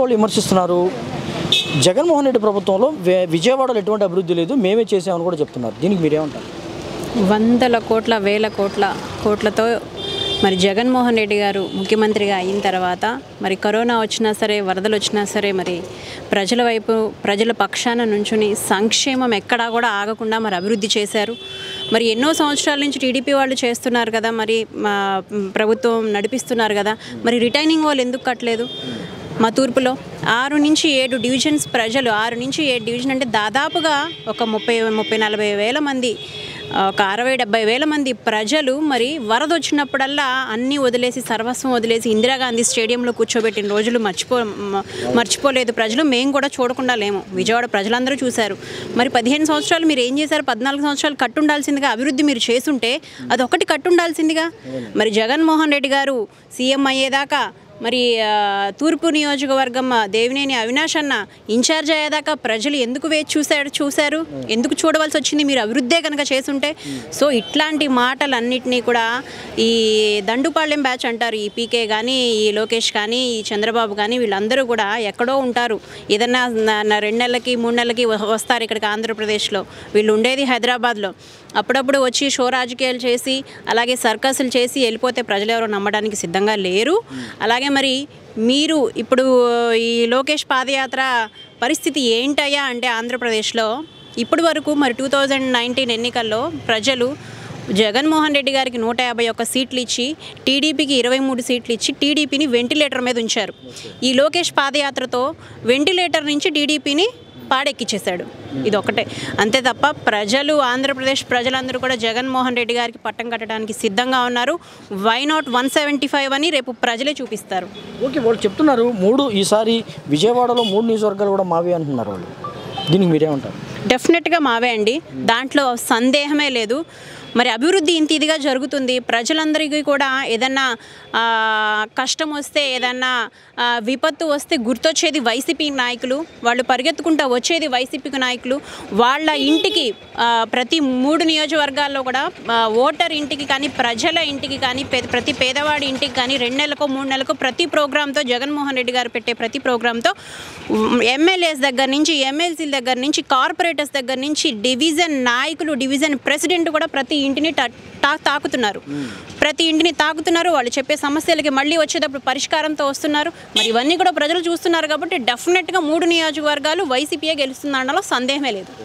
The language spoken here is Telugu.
వాళ్ళు విమర్శిస్తున్నారు జగన్మోహన్ రెడ్డి ప్రభుత్వంలో వే- విజయవాడలో ఎటువంటి అభివృద్ధి లేదు మేమే చేసామని కూడా చెప్తున్నారు దీనికి మీరేమంటారు వందల కోట్ల వేల కోట్ల కోట్లతో మరి జగన్మోహన్ రెడ్డి గారు ముఖ్యమంత్రిగా అయిన తర్వాత మరి కరోనా వచ్చినా సరే వరదలు వచ్చినా సరే మరి ప్రజల వైపు ప్రజల పక్షాన నుంచుని సంక్షేమం ఎక్కడా కూడా ఆగకుండా మరి అభివృద్ధి చేశారు మరి ఎన్నో సంవత్సరాల నుంచి టీడీపీ వాళ్ళు చేస్తున్నారు కదా మరి మా ప్రభుత్వం నడిపిస్తున్నారు కదా మరి రిటైనింగ్ వాళ్ళు ఎందుకు కట్టలేదు మా తూర్పులో ఆరు నుంచి ఏడు డివిజన్స్ ప్రజలు ఆరు నుంచి ఏడు డివిజన్ అంటే దాదాపుగా ఒక ముప్పై ముప్పై నలభై వేల మంది ఒక అరవై డెబ్బై వేల మంది ప్రజలు మరి వరద వచ్చినప్పుడల్లా అన్నీ వదిలేసి సర్వస్వం వదిలేసి ఇందిరాగాంధీ స్టేడియంలో కూర్చోబెట్టిన రోజులు మర్చిపో మ- మర్చిపోలేదు ప్రజలు మేము కూడా చూడకుండా లేము విజయవాడ ప్రజలందరూ చూశారు మరి పదిహేను సంవత్సరాలు మీరు ఏం చేశారు పద్నాలుగు సంవత్సరాలు కట్టుండాల్సిందిగా అభివృద్ధి మీరు చేసుంటే అదొకటి కట్టుండాల్సిందిగా మరి జగన్మోహన్ రెడ్డి గారు సీఎం అయ్యేదాకా మరి ఆ, తూర్పు నియోజకవర్గం ఆ, దేవినేని అవినాష్ అన్న ఇన్ఛార్జ్ అయ్యేదాకా ప్రజలు ఎందుకు వేచి చూశాడు చూశారు ఎందుకు చూడవలసి వచ్చింది మీరు అభివృద్ధే కనుక చేసుంటే సో ఇట్లాంటి మాటలన్నిటినీ కూడా ఈ దండుపాళ్యం బ్యాచ్ అంటారు ఈ పీకే కానీ ఈ లోకేష్ కానీ ఈ చంద్రబాబు కానీ వీళ్ళందరూ కూడా ఎక్కడో ఉంటారు ఏదన్నా నా- నా రెండు నెలలకి మూడు నెలలకి వ- వస్తారు ఇక్కడికి ఆంధ్రప్రదేశ్లో వీళ్ళు ఉండేది హైదరాబాద్లో అప్పుడప్పుడు వచ్చి షో రాజకీయాలు చేసి అలాగే సర్కస్లు చేసి వెళ్ళిపోతే ప్రజలు ఎవరో నమ్మడానికి సిద్ధంగా లేరు అలాగే మరి మీరు ఇప్పుడు ఈ లోకేష్ పాదయాత్ర పరిస్థితి ఏంటయ్యా అంటే ఆంధ్రప్రదేశ్లో ఇప్పటి వరకు మరి టూ థౌజండ్ నైన్టీన్ ఎన్నికల్లో ప్రజలు జగన్మోహన్ రెడ్డి గారికి నూట యాభై ఒక్క సీట్లు ఇచ్చి టీడీపీకి ఇరవై మూడు సీట్లు ఇచ్చి టీడీపీని వెంటిలేటర్ మీద ఉంచారు ఈ లోకేష్ పాదయాత్రతో వెంటిలేటర్ నుంచి టీడీపీని పాడెక్కిచ్చేశాడు ఇది ఒకటే అంతే తప్ప ప్రజలు ఆంధ్రప్రదేశ్ ప్రజలందరూ కూడా జగన్మోహన్ రెడ్డి గారికి పట్టం కట్టడానికి సిద్ధంగా ఉన్నారు why not one seventy five అని రేపు ప్రజలే చూపిస్తారు ఓకే వాళ్ళు చెప్తున్నారు మూడు ఈసారి విజయవాడలో మూడు నియోజకవర్గాలు కూడా మావే అంటున్నారు వాళ్ళు దీనికి మీరేమంటారు డెఫినెట్గా మావే అండి దాంట్లో సందేహమే లేదు మరి అభివృద్ధి ఇంత ఇదిగా జరుగుతుంది ప్రజలందరికీ కూడా ఏదన్నా ఆ, కష్టం వస్తే ఏదన్నా ఆ, విపత్తు వస్తే గుర్తొచ్చేది వైసీపీ నాయకులు వాళ్ళు పరిగెత్తుకుంటూ వచ్చేది వైసీపీ నాయకులు వాళ్ళ ఇంటికి ఆ, ప్రతి మూడు నియోజకవర్గాల్లో కూడా ఆ, ఓటర్ ఇంటికి కానీ ప్రజల ఇంటికి కానీ పే- ప్రతి పేదవాడి ఇంటికి కానీ రెండు నెలలకు మూడు నెలలకు ప్రతి ప్రోగ్రాంతో జగన్మోహన్ రెడ్డి గారు పెట్టే ప్రతి ప్రోగ్రాంతో ఎమ్మెల్యేస్ దగ్గర నుంచి ఎమ్మెల్సీల దగ్గర నుంచి కార్పొరేటర్స్ దగ్గర నుంచి డివిజన్ నాయకులు డివిజన్ ప్రెసిడెంట్ కూడా ప్రతి ఇంటిని తా- తా- తాకుతున్నారు ప్రతి ఇంటిని తాకుతున్నారు వాళ్ళు చెప్పే సమస్యలకి మళ్ళీ వచ్చేటప్పుడు పరిష్కారంతో వస్తున్నారు మరి ఇవన్నీ కూడా ప్రజలు చూస్తున్నారు కాబట్టి డెఫినెట్గా మూడు నియోజకవర్గాలు వైసీపీయే గెలుస్తుందనలో సందేహమే లేదు